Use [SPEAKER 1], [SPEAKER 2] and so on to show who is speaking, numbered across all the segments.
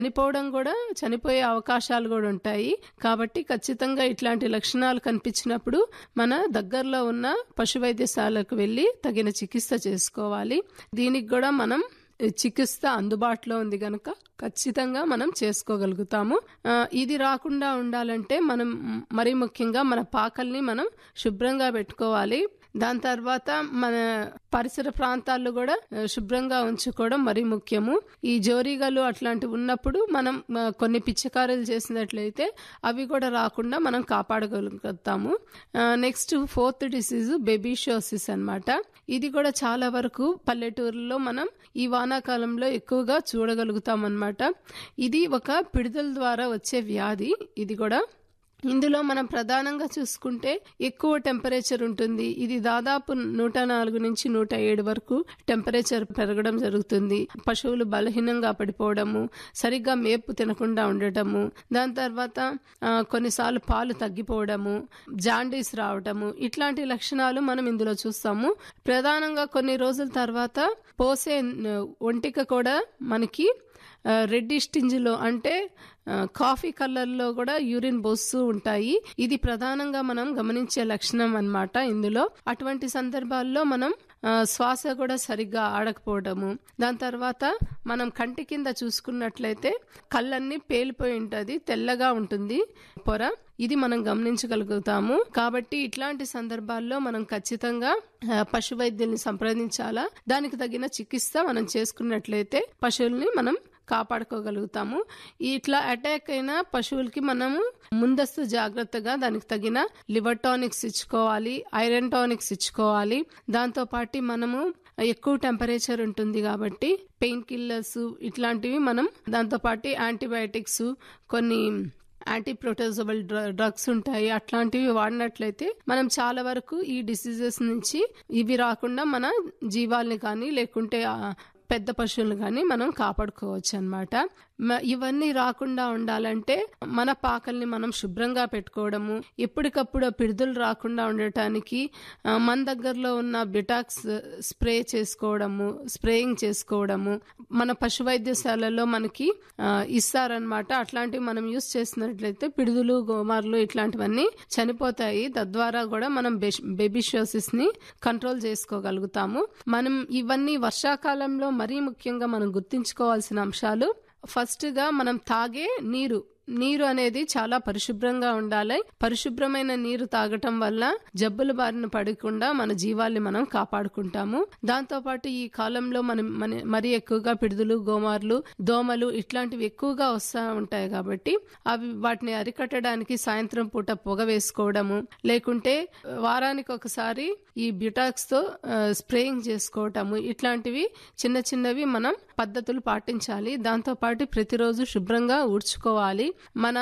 [SPEAKER 1] చనిపోవడం కూడా చనిపోయే అవకాశాలు కూడా ఉంటాయి కాబట్టి ఖచ్చితంగా ఇట్లాంటి లక్షణాలు కనిపించినప్పుడు మన దగ్గరలో ఉన్న పశు వైద్యశాలకు వెళ్ళి తగిన చికిత్స చేసుకోవాలి దీనికి కూడా మనం చికిత్స అందుబాటులో ఉంది గనక ఖచ్చితంగా మనం చేసుకోగలుగుతాము ఆ, ఇది రాకుండా ఉండాలంటే మనం మరీ ముఖ్యంగా మన పాకల్ని మనం శుభ్రంగా పెట్టుకోవాలి దాని తర్వాత మన పరిసర ప్రాంతాల్లో కూడా ఆ, శుభ్రంగా ఉంచుకోవడం మరీ ముఖ్యము ఈ జోరీగలు అట్లాంటివి ఉన్నప్పుడు మనం ఆ, కొన్ని పిచ్చకారీలు చేసినట్లయితే అవి కూడా రాకుండా మనం కాపాడగలుగుతాము నెక్స్ట్ ఫోర్త్ డిసీజ్ బెబీషోసిస్ అన్నమాట ఇది కూడా చాలా వరకు పల్లెటూరులో మనం ఈ వానాకాలంలో ఎక్కువగా చూడగలుగుతాం అన్నమాట ఇది ఒక పిడుదల ద్వారా వచ్చే వ్యాధి ఇది కూడా ఇందులో మనం ప్రధానంగా చూసుకుంటే ఎక్కువ టెంపరేచర్ ఉంటుంది ఇది దాదాపు నూట నాలుగు నుంచి నూట ఏడు వరకు టెంపరేచర్ పెరగడం జరుగుతుంది పశువులు బలహీనంగా పడిపోవడము సరిగ్గా మేపు తినకుండా ఉండటము దాని తర్వాత ఆ, కొన్నిసార్లు పాలు తగ్గిపోవడము జాండీస్ రావడము ఇట్లాంటి లక్షణాలు మనం ఇందులో చూస్తాము ప్రధానంగా కొన్ని రోజుల తర్వాత పోసే ఆ, ఒంటిక కూడా మనకి రెడ్డిష్ టింజ్లో అంటే ఆ, కాఫీ కలర్లో కూడా యూరిన్ పోస్తూ ఉంటాయి ఇది ప్రధానంగా మనం గమనించే లక్షణం అన్నమాట ఇందులో అటువంటి సందర్భాల్లో మనం ఆ, శ్వాస కూడా సరిగ్గా ఆడకపోవడము దాని తర్వాత మనం కంటి కింద చూసుకున్నట్లయితే కళ్ళన్నీ పేలిపోయి ఉంటుంది తెల్లగా ఉంటుంది పొర ఇది మనం గమనించగలుగుతాము కాబట్టి ఇట్లాంటి సందర్భాల్లో మనం ఖచ్చితంగా ఆ, పశు వైద్యుల్ని సంప్రదించాలా దానికి తగిన చికిత్స మనం చేసుకున్నట్లయితే పశువుల్ని మనం కాపాడుకోగలుగుతాము ఇట్లా అటాక్ అయిన పశువులకి మనము ముందస్తు జాగ్రత్తగా దానికి తగిన లివర్ టానిక్స్ ఇచ్చుకోవాలి ఐరన్ టానిక్స్ ఇచ్చుకోవాలి దాంతో పాటు మనము ఎక్కువ టెంపరేచర్ ఉంటుంది కాబట్టి పెయిన్ కిల్లర్స్ ఇట్లాంటివి మనం దాంతో పాటు యాంటీబయాటిక్స్ కొన్ని యాంటీ ప్రొటోజబుల్ డ్రగ్స్ ఉంటాయి అట్లాంటివి వాడినట్లయితే మనం చాలా వరకు ఈ డిసీజెస్ నుంచి ఇవి రాకుండా మన జీవాల్ని కానీ లేకుంటే ఆ, పెద్ద పశువులను కానీ మనం కాపాడుకోవచ్చు అనమాట ఇవన్నీ రాకుండా ఉండాలంటే మన పాకల్ని మనం శుభ్రంగా పెట్టుకోవడము ఎప్పటికప్పుడు ఆ పిడుదలు రాకుండా ఉండటానికి ఆ, మన దగ్గరలో ఉన్న బిటాక్స్ స్ప్రే చేసుకోవడము స్ప్రేయింగ్ చేసుకోవడము మన పశు వైద్యశాలలో మనకి ఆ, ఇస్తారనమాట అట్లాంటివి మనం యూస్ చేసినట్లయితే పిడుదలు గోమార్లు ఇట్లాంటివన్నీ చనిపోతాయి తద్వారా కూడా మనం బేబీషోసిస్ ని కంట్రోల్ చేసుకోగలుగుతాము మనం ఇవన్నీ వర్షాకాలంలో మరీ ముఖ్యంగా మనం గుర్తించుకోవాల్సిన అంశాలు ఫస్ట్ గా మనం తాగే నీరు నీరు అనేది చాలా పరిశుభ్రంగా ఉండాలి పరిశుభ్రమైన నీరు తాగటం వల్ల జబ్బుల బారిన పడకుండా మన జీవాల్ని మనం కాపాడుకుంటాము దాంతో పాటు ఈ కాలంలో మనం మన మరీ ఎక్కువగా పిడుదలు గోమార్లు దోమలు ఇట్లాంటివి ఎక్కువగా వస్తూ ఉంటాయి కాబట్టి అవి వాటిని అరికట్టడానికి సాయంత్రం పూట పొగ వేసుకోవడము లేకుంటే వారానికి ఒకసారి ఈ బ్యూటాక్స్ తో ఆ, స్ప్రేయింగ్ చేసుకోవటము ఇట్లాంటివి చిన్న చిన్నవి మనం పద్ధతులు పాటించాలి దాంతో పాటు ప్రతిరోజు శుభ్రంగా ఊడ్చుకోవాలి మన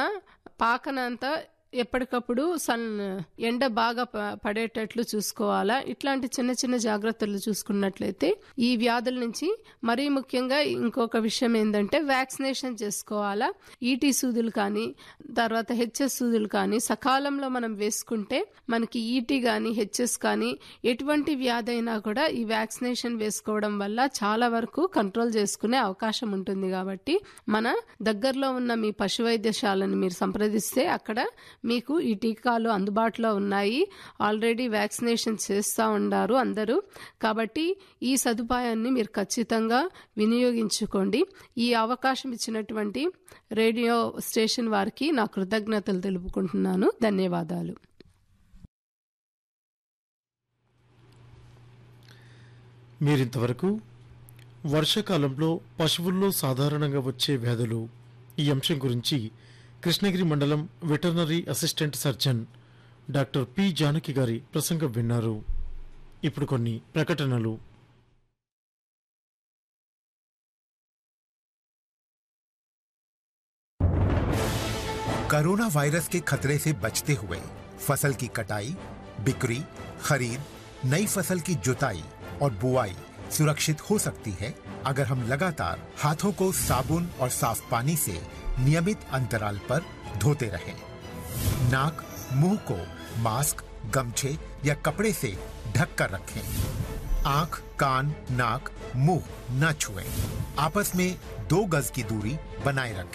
[SPEAKER 1] పాకనంతా ఎప్పటికప్పుడు సన్ ఎండ బాగా ప- పడేటట్లు చూసుకోవాలా ఇట్లాంటి చిన్న చిన్న జాగ్రత్తలు చూసుకున్నట్లయితే ఈ వ్యాధుల నుంచి మరీ ముఖ్యంగా ఇంకొక విషయం ఏంటంటే వ్యాక్సినేషన్ చేసుకోవాలా ఈటీ సూదులు కానీ తర్వాత హెచ్ఎస్ సూదులు కానీ సకాలంలో మనం వేసుకుంటే మనకి ఈటీ కానీ హెచ్ఎస్ కానీ ఎటువంటి వ్యాధి అయినా కూడా ఈ వ్యాక్సినేషన్ వేసుకోవడం వల్ల చాలా వరకు కంట్రోల్ చేసుకునే అవకాశం ఉంటుంది కాబట్టి మన దగ్గరలో ఉన్న మీ పశు వైద్యశాలను మీరు సంప్రదిస్తే అక్కడ మీకు ఈ టీకాలు అందుబాటులో ఉన్నాయి ఆల్రెడీ వ్యాక్సినేషన్ చేస్తూ ఉన్నారు అందరూ కాబట్టి ఈ సదుపాయాన్ని మీరు ఖచ్చితంగా వినియోగించుకోండి ఈ అవకాశం ఇచ్చినటువంటి రేడియో స్టేషన్ వారికి నా కృతజ్ఞతలు తెలుపుకుంటున్నాను ధన్యవాదాలు
[SPEAKER 2] మీరింతవరకు వర్షాకాలంలో పశువుల్లో సాధారణంగా వచ్చే వ్యాధులు ఈ అంశం గురించి కృష్ణగిరి మండలం veterinary assistant surgeon doctor P Janaki గారి ప్రసంగం విన్నారు ఇప్పుడు కొన్ని ప్రకటనలు
[SPEAKER 3] कोरोना वायरस के खतरे से बचते हुए फसल की कटाई बिक्री खरीद नई फसल की जुताई और बुआई सुरक्षित हो सकती है अगर हम लगातार हाथों को साबुन और साफ पानी से नियमित अंतराल पर धोते रहें। नाक मुंह को मास्क गमछे या कपड़े से ढक कर रखें आंख कान नाक मुंह न छुएं। आपस में दो गज की दूरी बनाए रखें